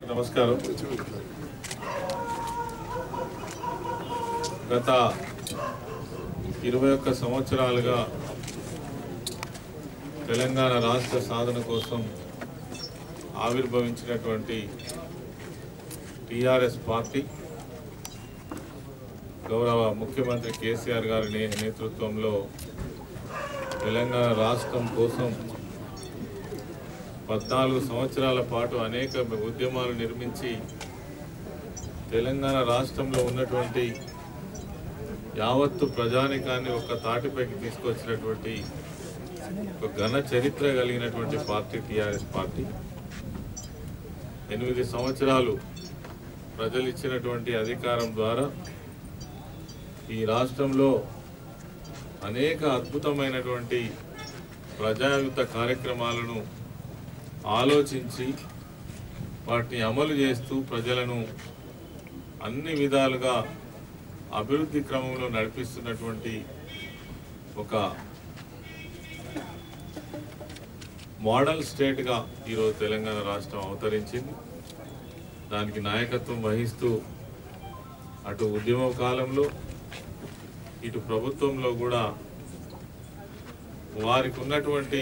నమస్కారం గత ఇరవై ఒక్క సంవత్సరాలుగా తెలంగాణ రాష్ట్ర సాధన కోసం ఆవిర్భవించినటువంటి టిఆర్ఎస్ పార్టీ గౌరవ ముఖ్యమంత్రి కేసీఆర్ గారి నే- నేతృత్వంలో తెలంగాణ రాష్ట్రం కోసం పద్నాలుగు సంవత్సరాల పాటు అనేక ఉద్యమాలు నిర్మించి తెలంగాణ రాష్ట్రంలో ఉన్నటువంటి యావత్తు ప్రజానికాన్ని ఒక తాటిపైకి తీసుకొచ్చినటువంటి ఒక ఘన చరిత్ర కలిగినటువంటి పార్టీ టిఆర్ఎస్ పార్టీ ఎనిమిది సంవత్సరాలు ప్రజలు ఇచ్చినటువంటి అధికారం ద్వారా ఈ రాష్ట్రంలో అనేక అద్భుతమైనటువంటి ప్రజాయుత కార్యక్రమాలను ఆలోచించి వాటిని అమలు చేస్తూ ప్రజలను అన్ని విధాలుగా అభివృద్ధి క్రమంలో నడిపిస్తున్నటువంటి ఒక మోడల్ స్టేట్గా ఈరోజు తెలంగాణ రాష్ట్రం అవతరించింది దానికి నాయకత్వం వహిస్తూ అటు ఉద్యమ కాలంలో ఇటు ప్రభుత్వంలో కూడా వారికి ఉన్నటువంటి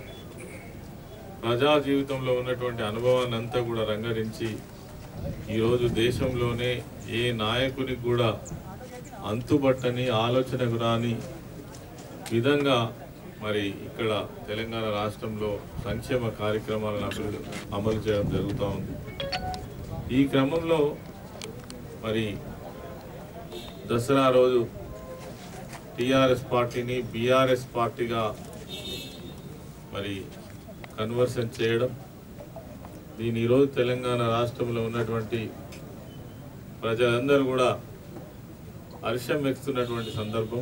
ప్రజా జీవితంలో ఉన్నటువంటి అనుభవాన్ని అంతా కూడా రంగరించి ఈరోజు దేశంలోనే ఏ నాయకునికి కూడా అంతుబట్టని ఆలోచనకు రాని విధంగా మరి ఇక్కడ తెలంగాణ రాష్ట్రంలో సంక్షేమ కార్యక్రమాలను అభివృద్ధి అమలు చేయడం జరుగుతూ ఉంది ఈ క్రమంలో మరి దసరా రోజు టిఆర్ఎస్ పార్టీని బీఆర్ఎస్ పార్టీగా మరి కన్వర్షన్ చేయడం దీని ఈరోజు తెలంగాణ రాష్ట్రంలో ఉన్నటువంటి ప్రజలందరూ కూడా హర్షం వ్యక్తున్నటువంటి సందర్భం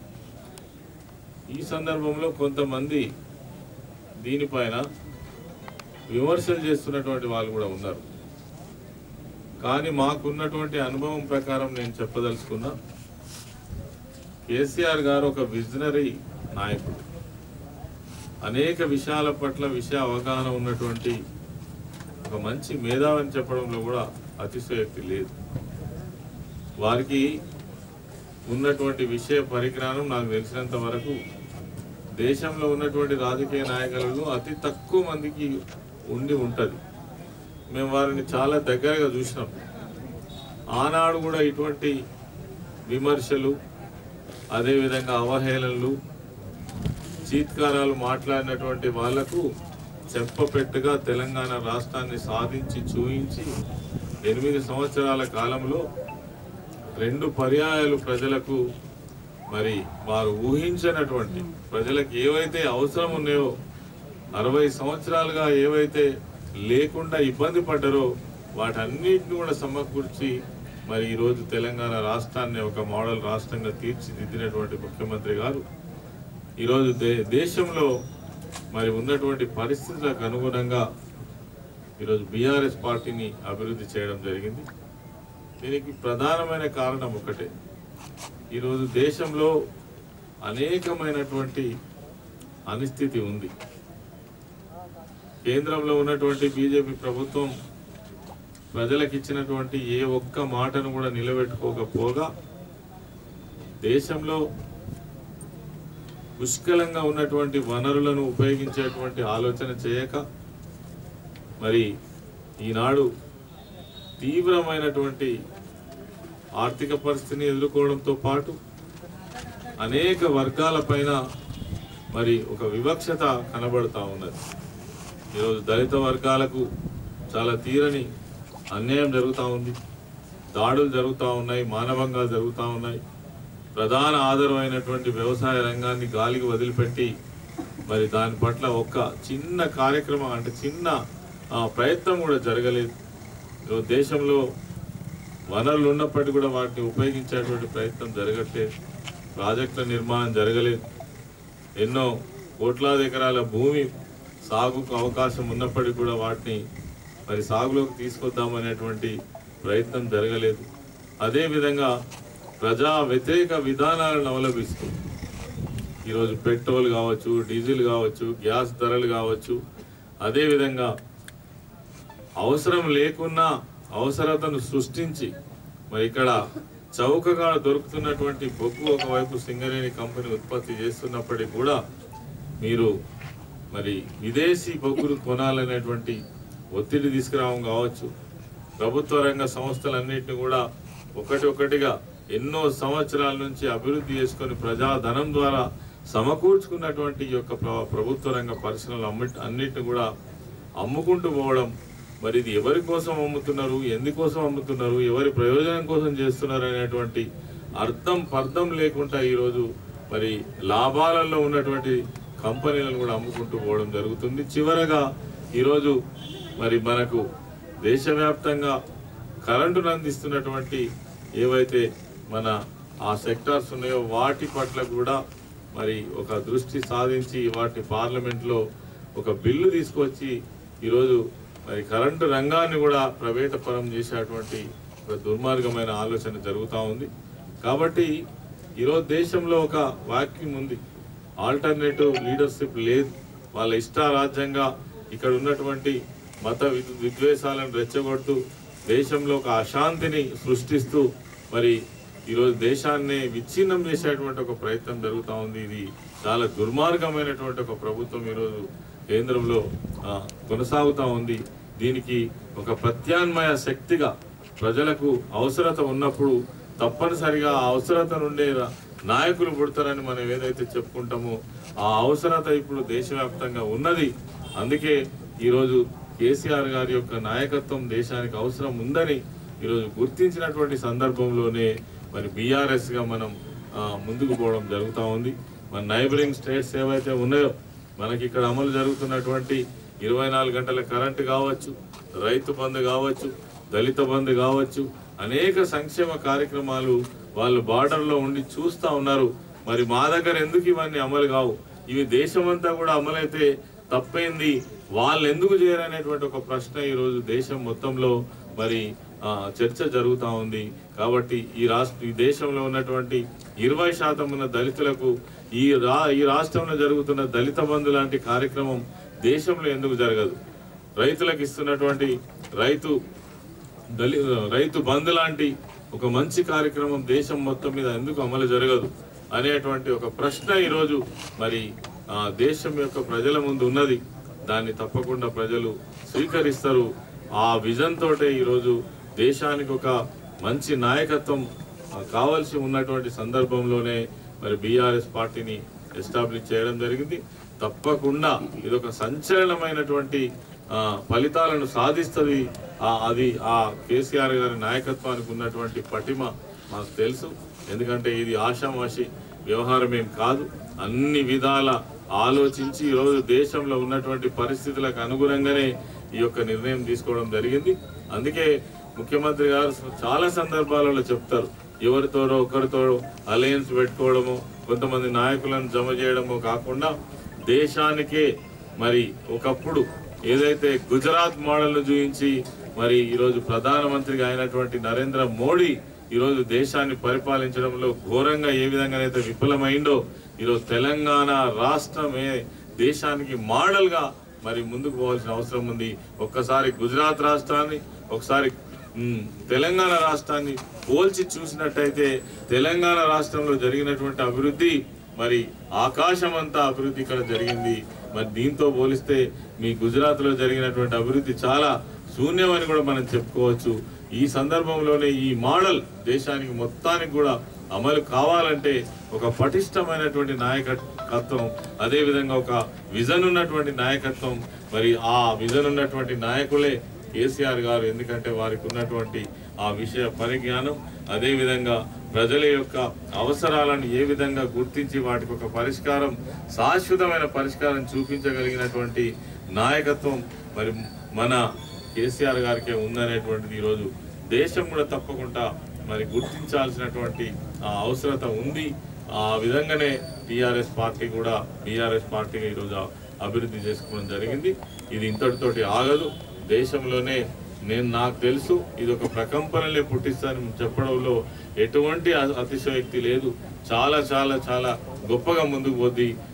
ఈ సందర్భంలో కొంతమంది దీనిపైన విమర్శలు చేస్తున్నటువంటి వాళ్ళు కూడా ఉన్నారు కానీ మాకున్నటువంటి అనుభవం ప్రకారం నేను చెప్పదలుచుకున్నా కేసీఆర్ గారు ఒక విజనరీ నాయకుడు అనేక విషయాల పట్ల విషయ అవగాహన ఉన్నటువంటి ఒక మంచి మేధావని చెప్పడంలో కూడా అతిశయోక్తి లేదు వారికి ఉన్నటువంటి విషయ పరిజ్ఞానం నాకు తెలిసినంత వరకు దేశంలో ఉన్నటువంటి రాజకీయ నాయకులలో అతి తక్కువ మందికి ఉండి ఉంటుంది మేము వారిని చాలా దగ్గరగా చూసినాం ఆనాడు కూడా ఇటువంటి విమర్శలు అదేవిధంగా అవహేళనలు చీత్కారాలు మాట్లాడినటువంటి వాళ్లకు చెప్పపెట్టుగా తెలంగాణ రాష్ట్రాన్ని సాధించి చూయించి ఎనిమిది సంవత్సరాల కాలంలో రెండు పర్యాయాలు ప్రజలకు మరి వారు ఊహించినటువంటి ప్రజలకు ఏవైతే అవసరం ఉన్నాయో అరవై సంవత్సరాలుగా ఏవైతే లేకుండా ఇబ్బంది పడ్డారో వాటన్నిటిని కూడా సమకూర్చి మరి ఈరోజు తెలంగాణ రాష్ట్రాన్ని ఒక మోడల్ రాష్ట్రంగా తీర్చిదిద్దినటువంటి ముఖ్యమంత్రి గారు ఈరోజు దే దేశంలో మరి ఉన్నటువంటి పరిస్థితులకు అనుగుణంగా ఈరోజు బీఆర్ఎస్ పార్టీని అభివృద్ధి చేయడం జరిగింది దీనికి ప్రధానమైన కారణం ఒకటే ఈరోజు దేశంలో అనేకమైనటువంటి అనిస్థితి ఉంది కేంద్రంలో ఉన్నటువంటి బీజేపీ ప్రభుత్వం ప్రజలకు ఇచ్చినటువంటి ఏ ఒక్క మాటను కూడా నిలబెట్టుకోకపోగా దేశంలో పుష్కలంగా ఉన్నటువంటి వనరులను ఉపయోగించేటువంటి ఆలోచన చేయక మరి ఈనాడు తీవ్రమైనటువంటి ఆర్థిక పరిస్థితిని ఎదుర్కోవడంతో పాటు అనేక వర్గాల పైన మరి ఒక వివక్షత కనబడుతూ ఉన్నది ఈరోజు దళిత వర్గాలకు చాలా తీరని అన్యాయం జరుగుతూ ఉంది దాడులు జరుగుతూ ఉన్నాయి మానవంగాలు జరుగుతూ ఉన్నాయి ప్రధాన ఆధారమైనటువంటి వ్యవసాయ రంగాన్ని గాలికి వదిలిపెట్టి మరి దాని పట్ల ఒక్క చిన్న కార్యక్రమం అంటే చిన్న ఆ, ప్రయత్నం కూడా జరగలేదు ఈరోజు దేశంలో వనరులు ఉన్నప్పటికీ కూడా వాటిని ఉపయోగించేటువంటి ప్రయత్నం జరగట్లేదు ప్రాజెక్టుల నిర్మాణం జరగలేదు ఎన్నో కోట్లాది ఎకరాల భూమి సాగుకు అవకాశం ఉన్నప్పటికీ కూడా వాటిని మరి సాగులోకి తీసుకొద్దామనేటువంటి ప్రయత్నం జరగలేదు అదేవిధంగా ప్రజా వ్యతిరేక విధానాలను అవలంబిస్తూ ఈరోజు పెట్రోల్ కావచ్చు డీజిల్ కావచ్చు గ్యాస్ ధరలు కావచ్చు అదేవిధంగా అవసరం లేకున్నా అవసరతను సృష్టించి మరి ఇక్కడ చౌకగా దొరుకుతున్నటువంటి బొగ్గు ఒకవైపు సింగరేణి కంపెనీ ఉత్పత్తి చేస్తున్నప్పటికీ కూడా మీరు మరి విదేశీ బొగ్గును కొనాలనేటువంటి ఒత్తిడి తీసుకురావడం కావచ్చు ప్రభుత్వ రంగ సంస్థలన్నింటినీ కూడా ఒకటి ఒకటిగా ఎన్నో సంవత్సరాల నుంచి అభివృద్ధి చేసుకొని ప్రజాధనం ద్వారా సమకూర్చుకున్నటువంటి ఈ యొక్క ప్ర- ప్రభుత్వ రంగ పరిశ్రమలు అమ్మి అన్నిటిని కూడా అమ్ముకుంటూ పోవడం మరి ఇది ఎవరి కోసం అమ్ముతున్నారు ఎందుకోసం అమ్ముతున్నారు ఎవరి ప్రయోజనం కోసం చేస్తున్నారు అనేటువంటి అర్థం పర్థం లేకుండా ఈరోజు మరి లాభాలలో ఉన్నటువంటి కంపెనీలను కూడా అమ్ముకుంటూ పోవడం జరుగుతుంది చివరగా ఈరోజు మరి మనకు దేశవ్యాప్తంగా కరెంటును అందిస్తున్నటువంటి ఏవైతే మన ఆ సెక్టార్స్ ఉన్నాయో వాటి పట్ల కూడా మరి ఒక దృష్టి సాధించి వాటి పార్లమెంట్లో ఒక బిల్లు తీసుకొచ్చి ఈరోజు మరి కరెంటు రంగాన్ని కూడా ప్రైవేట్ పరం చేసేటువంటి ఒక దుర్మార్గమైన ఆలోచన జరుగుతూ ఉంది కాబట్టి ఈరోజు దేశంలో ఒక వాక్యూమ్ ఉంది ఆల్టర్నేటివ్ లీడర్షిప్ లేదు వాళ్ళ ఇష్టారాజ్యంగా ఇక్కడ ఉన్నటువంటి మత విద్- విద్వేషాలను రెచ్చగొడుతూ దేశంలో ఒక అశాంతిని సృష్టిస్తూ మరి ఈరోజు దేశాన్ని విచ్ఛిన్నం చేసేటువంటి ఒక ప్రయత్నం జరుగుతూ ఉంది ఇది చాలా దుర్మార్గమైనటువంటి ఒక ప్రభుత్వం ఈరోజు కేంద్రంలో ఆ, కొనసాగుతూ ఉంది దీనికి ఒక ప్రత్యామ్నాయ శక్తిగా ప్రజలకు అవసరత ఉన్నప్పుడు తప్పనిసరిగా ఆ అవసరత నుండే రా- నాయకులు పుడతారని మనం ఏదైతే చెప్పుకుంటామో ఆ అవసరత ఇప్పుడు దేశవ్యాప్తంగా ఉన్నది అందుకే ఈరోజు కేసీఆర్ గారి యొక్క నాయకత్వం దేశానికి అవసరం ఉందని ఈరోజు గుర్తించినటువంటి సందర్భంలోనే మరి బీఆర్ఎస్ గా మనం ఆ, ముందుకు పోవడం జరుగుతూ ఉంది మన నైబరింగ్ స్టేట్స్ ఏవైతే ఉన్నాయో మనకి ఇక్కడ అమలు జరుగుతున్నటువంటి ఇరవై నాలుగు గంటల కరెంటు కావచ్చు రైతు బంధు కావచ్చు దళిత బంధు కావచ్చు అనేక సంక్షేమ కార్యక్రమాలు వాళ్ళు బార్డర్లో ఉండి చూస్తా ఉన్నారు మరి మా దగ్గర ఎందుకు ఇవన్నీ అమలు కావు ఇవి దేశమంతా కూడా అమలైతే తప్పైంది వాళ్ళు ఎందుకు చేయరనేటువంటి ఒక ప్రశ్న ఈరోజు దేశం మొత్తంలో మరి ఆ, చర్చ జరుగుతూ ఉంది కాబట్టి ఈ రాష్ట్ర ఈ దేశంలో ఉన్నటువంటి ఇరవై శాతం ఉన్న దళితులకు ఈ రా ఈ రాష్ట్రంలో జరుగుతున్న దళిత బంధు లాంటి కార్యక్రమం దేశంలో ఎందుకు జరగదు రైతులకు ఇస్తున్నటువంటి రైతు దళి రైతు బంధు లాంటి ఒక మంచి కార్యక్రమం దేశం మొత్తం మీద ఎందుకు అమలు జరగదు అనేటువంటి ఒక ప్రశ్న ఈరోజు మరి ఆ దేశం యొక్క ప్రజల ముందు ఉన్నది దాన్ని తప్పకుండా ప్రజలు స్వీకరిస్తారు ఆ విజన్ తోటే ఈరోజు దేశానికి ఒక మంచి నాయకత్వం ఆ, కావాల్సి ఉన్నటువంటి సందర్భంలోనే మరి బీఆర్ఎస్ పార్టీని ఎస్టాబ్లిష్ చేయడం జరిగింది తప్పకుండా ఇది ఒక సంచలనమైనటువంటి ఆ, ఫలితాలను సాధిస్తుంది ఆ, అది ఆ కేసీఆర్ గారి నాయకత్వానికి ఉన్నటువంటి పటిమ మాకు తెలుసు ఎందుకంటే ఇది ఆషామాషి వ్యవహారం ఏం కాదు అన్ని విధాల ఆలోచించి ఈరోజు దేశంలో ఉన్నటువంటి పరిస్థితులకు అనుగుణంగానే ఈ యొక్క నిర్ణయం తీసుకోవడం జరిగింది అందుకే ముఖ్యమంత్రి గారు చాలా సందర్భాలలో చెప్తారు ఎవరితోనో ఒకరితో అలయన్స్ పెట్టుకోవడము కొంతమంది నాయకులను జమ చేయడము కాకుండా దేశానికే మరి ఒకప్పుడు ఏదైతే గుజరాత్ మోడల్ను చూపించి మరి ఈరోజు ప్రధానమంత్రిగా అయినటువంటి నరేంద్ర మోడీ ఈరోజు దేశాన్ని పరిపాలించడంలో ఘోరంగా ఏ విధంగానైతే విఫలమైందో ఈరోజు తెలంగాణ రాష్ట్రమే దేశానికి మోడల్గా మరి ముందుకు పోవాల్సిన అవసరం ఉంది ఒక్కసారి గుజరాత్ రాష్ట్రాన్ని ఒకసారి ఉమ్, తెలంగాణ రాష్ట్రాన్ని పోల్చి చూసినట్టయితే తెలంగాణ రాష్ట్రంలో జరిగినటువంటి అభివృద్ధి మరి ఆకాశం అంతా అభివృద్ధి ఇక్కడ జరిగింది మరి దీంతో పోలిస్తే మీ గుజరాత్ లో జరిగినటువంటి అభివృద్ధి చాలా శూన్యమని కూడా మనం చెప్పుకోవచ్చు ఈ సందర్భంలోనే ఈ మోడల్ దేశానికి మొత్తానికి కూడా అమలు కావాలంటే ఒక పటిష్టమైనటువంటి నాయకత్వం అదే విధంగా ఒక విజన్ ఉన్నటువంటి నాయకత్వం మరి ఆ విజన్ ఉన్నటువంటి నాయకులే కేసీఆర్ గారు ఎందుకంటే వారికి ఉన్నటువంటి ఆ విషయ పరిజ్ఞానం అదే విధంగా ప్రజల యొక్క అవసరాలను ఏ విధంగా గుర్తించి వాటికి ఒక పరిష్కారం శాశ్వతమైన పరిష్కారం చూపించగలిగినటువంటి నాయకత్వం మరి మన కేసీఆర్ గారికే ఉందనేటువంటిది ఈరోజు దేశం కూడా తప్పకుండా మరి గుర్తించాల్సినటువంటి ఆ అవసరత ఉంది ఆ విధంగానే టిఆర్ఎస్ పార్టీ కూడా బీఆర్ఎస్ పార్టీగా ఈరోజు అభివృద్ధి చేసుకోవడం జరిగింది ఇది ఇంతటితోటి ఆగదు దేశంలోనే నేను నాకు తెలుసు ఇది ఒక ప్రకంపనలే పుట్టిస్తానని చెప్పడంలో ఎటువంటి అ- అతిశయోక్తి లేదు చాలా చాలా చాలా గొప్పగా ముందుకు పోద్ది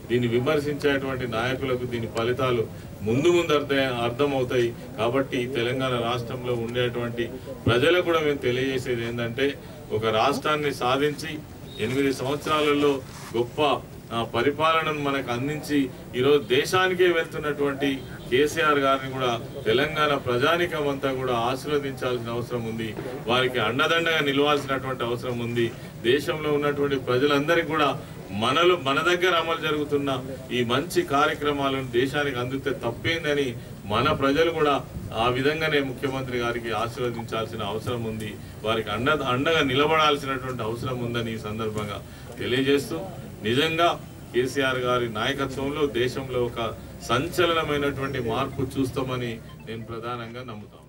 దీన్ని విమర్శించేటువంటి నాయకులకు దీని ఫలితాలు ముందు ముందు అర్థ అర్థమవుతాయి కాబట్టి తెలంగాణ రాష్ట్రంలో ఉండేటువంటి ప్రజలకు కూడా మేము తెలియజేసేది ఏంటంటే ఒక రాష్ట్రాన్ని సాధించి ఎనిమిది సంవత్సరాలలో గొప్ప ఆ, పరిపాలనను మనకు అందించి ఈరోజు దేశానికే వెళ్తున్నటువంటి కేసీఆర్ గారిని కూడా తెలంగాణ ప్రజానికం అంతా కూడా ఆశీర్వదించాల్సిన అవసరం ఉంది వారికి అండదండగా నిలవాల్సినటువంటి అవసరం ఉంది దేశంలో ఉన్నటువంటి ప్రజలందరికీ కూడా మనలో మన దగ్గర అమలు జరుగుతున్న ఈ మంచి కార్యక్రమాలను దేశానికి అందితే తప్పేందని మన ప్రజలు కూడా ఆ విధంగానే ముఖ్యమంత్రి గారికి ఆశీర్వదించాల్సిన అవసరం ఉంది వారికి అండ అండగా నిలబడాల్సినటువంటి అవసరం ఉందని ఈ సందర్భంగా తెలియజేస్తూ నిజంగా కేసీఆర్ గారి నాయకత్వంలో దేశంలో ఒక సంచలనమైనటువంటి మార్పు చూస్తామని నేను ప్రధానంగా నమ్ముతాను